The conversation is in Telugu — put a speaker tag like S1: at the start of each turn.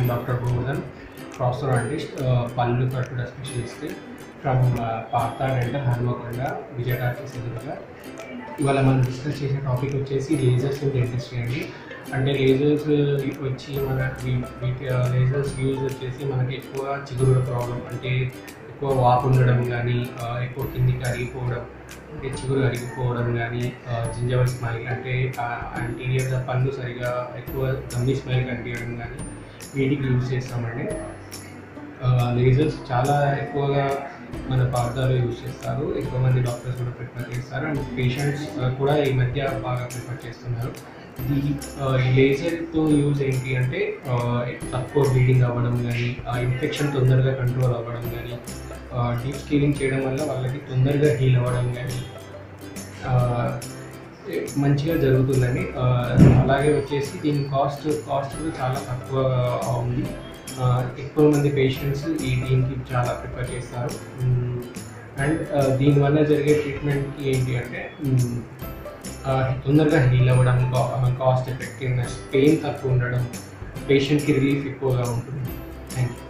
S1: డాక్టర్ గోవర్ధన్ ప్రాసోరాంటిస్ట్ పళ్ళు కట్టుడ స్పెషలిస్ట్ ఫ్రమ్ పాత డెంటల్ హన్మకొండ విజయటాకి ఎదురుగా ఇవాళ మనం డిస్కస్ చేసే టాపిక్ వచ్చేసి లేజర్స్ ఇన్ డెంటిస్ట్రీ అండి అంటే లేజర్స్ వచ్చి మన వీ- వీటి లేజర్స్ యూజ్ వచ్చేసి మనకి ఎక్కువ చిగురుల ప్రాబ్లం అంటే ఎక్కువ వాపు ఉండడం కానీ ఎక్కువ కిందికి అరిగిపోవడం అంటే చిగురు అరిగిపోవడం కానీ జింజవల్ స్మైల్ అంటే అంటీరియర్ పన్ను సరిగా ఎక్కువ గమ్మి స్మైల్ కనిపించడం కానీ వీటికి యూజ్ చేస్తామండి లేజర్స్ చాలా ఎక్కువగా మన పార్థాలు యూజ్ చేస్తారు ఎక్కువ మంది డాక్టర్స్ కూడా ప్రిఫర్ చేస్తారు అండ్ పేషెంట్స్ కూడా ఈ మధ్య బాగా ప్రిఫర్ చేస్తున్నారు ఈ ఈ లేజర్తో యూజ్ ఏంటి అంటే ఆ, తక్కువ బ్లీడింగ్ అవ్వడం కానీ ఇన్ఫెక్షన్ తొందరగా కంట్రోల్ అవ్వడం కానీ డీప్ స్కీలింగ్ చేయడం వల్ల వాళ్ళకి తొందరగా హీల్ అవ్వడం కానీ ఆ, మంచిగా జరుగుతుందండి ఆ, అలాగే వచ్చేసి దీని కాస్ట్ కాస్ట్ కూడా చాలా తక్కువ ఉంది ఆ, ఎక్కువ మంది పేషెంట్స్ ఈ దీనికి చాలా ప్రిఫర్ చేస్తారు అండ్ దీనివల్ల జరిగే ట్రీట్మెంట్కి ఏంటి అంటే మ్, ఆ, తొందరగా హీల్ అవ్వడం కాస్ట్ ఎఫెక్టివ్నెస్ పెయిన్ తక్కువ ఉండడం పేషెంట్కి రిలీఫ్ ఎక్కువగా ఉంటుంది థ్యాంక్ యూ